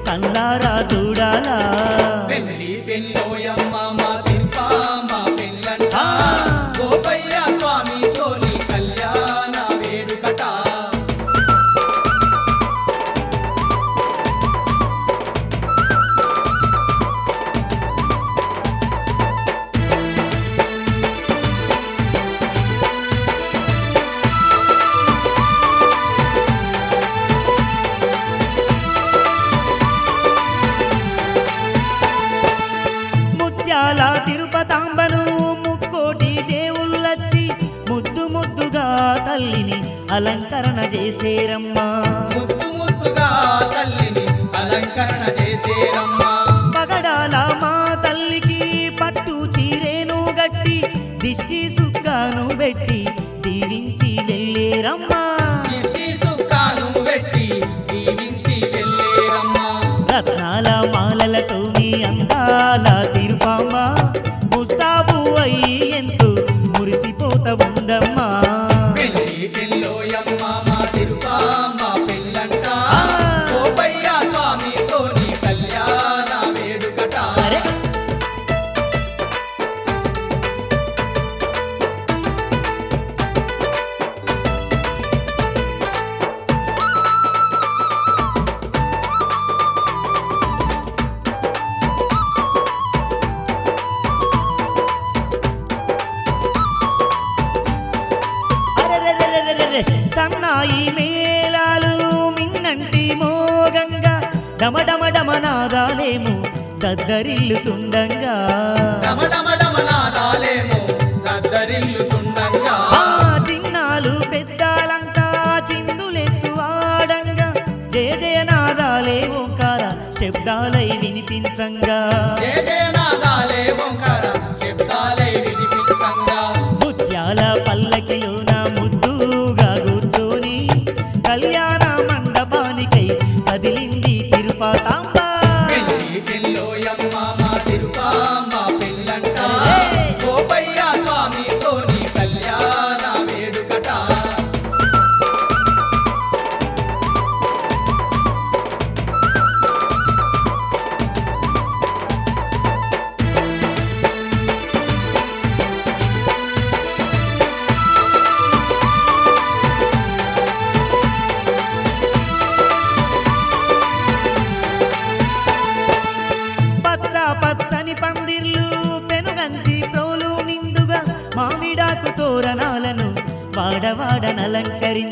కల్లారా చూడాలా పెళ్లి పెళ్ళోయమ్మ మా తిరుపామ పెళ్ళంట ఆ. గోపయ్య స్వామితో నీ కళ్యాణ వేడుకట ముత్యాల తిరుపతాంబను ముక్కోటి దేవుళ్ళొచ్చి ముద్దు ముద్దుగా తల్లిని అలంకరణ చేసేరమ్మా ముద్దు ముద్దుగా తల్లిని అలంకరణ చేసేరమ్మా పగడాల మా తల్లికి పట్టు చీరేను గట్టి దిష్టి సుక్కాను పెట్టి దీవించి వెళ్ళేరమ్మా దిష్టి సుక్కాను పెట్టి దీవించి వెళ్ళేరమ్మా రత్నాల మాలలతో నీ అందాల తిరుపామ ముస్తాబు అయి ఎంతో మురిసిపోత ఉందమ్మా పెళ్లి పెళ్ళోయమ్మ మా తిరుపామ పెళ్ళంట ఆ. గోపయ్య స్వామితో నీ కళ్యాణ వేడుకట అరే అరెరెరెరెరెరె, సన్నాయి మేళాలు మిన్నంటి మోగంగా డమడమడమనాదాలేము దద్దరిల్లుతుండంగా డమడమడమనాదాలేమో దద్దరిల్లుతుండంగా ఆ చిన్నాలు పెద్దాలంతా చిందులెత్తు ఆడంగా జయ జయనాదాలే ఓంకార శబ్దాలై వినిపించంగా జయ జయనాదాలే ఓంకార శబ్దాలై వినిపించంగా ముత్యాల పల్లకిలోన ముద్దుగా కూర్చొని కళ్యాణ మండపానికై కదిలింది తిరుపతాంబ పెళ్లి పెళ్ళోయమ్మ మా తిరుపామ పెళ్ళంట గోపయ్య స్వామితో నీ కళ్యాణ వేడుకట పచ్చ పచ్చని పందిర్లు పెనుగంచి ప్రోలు నిండుగా మామిడాకు తోరణాలను వాడవాడనలంకరించి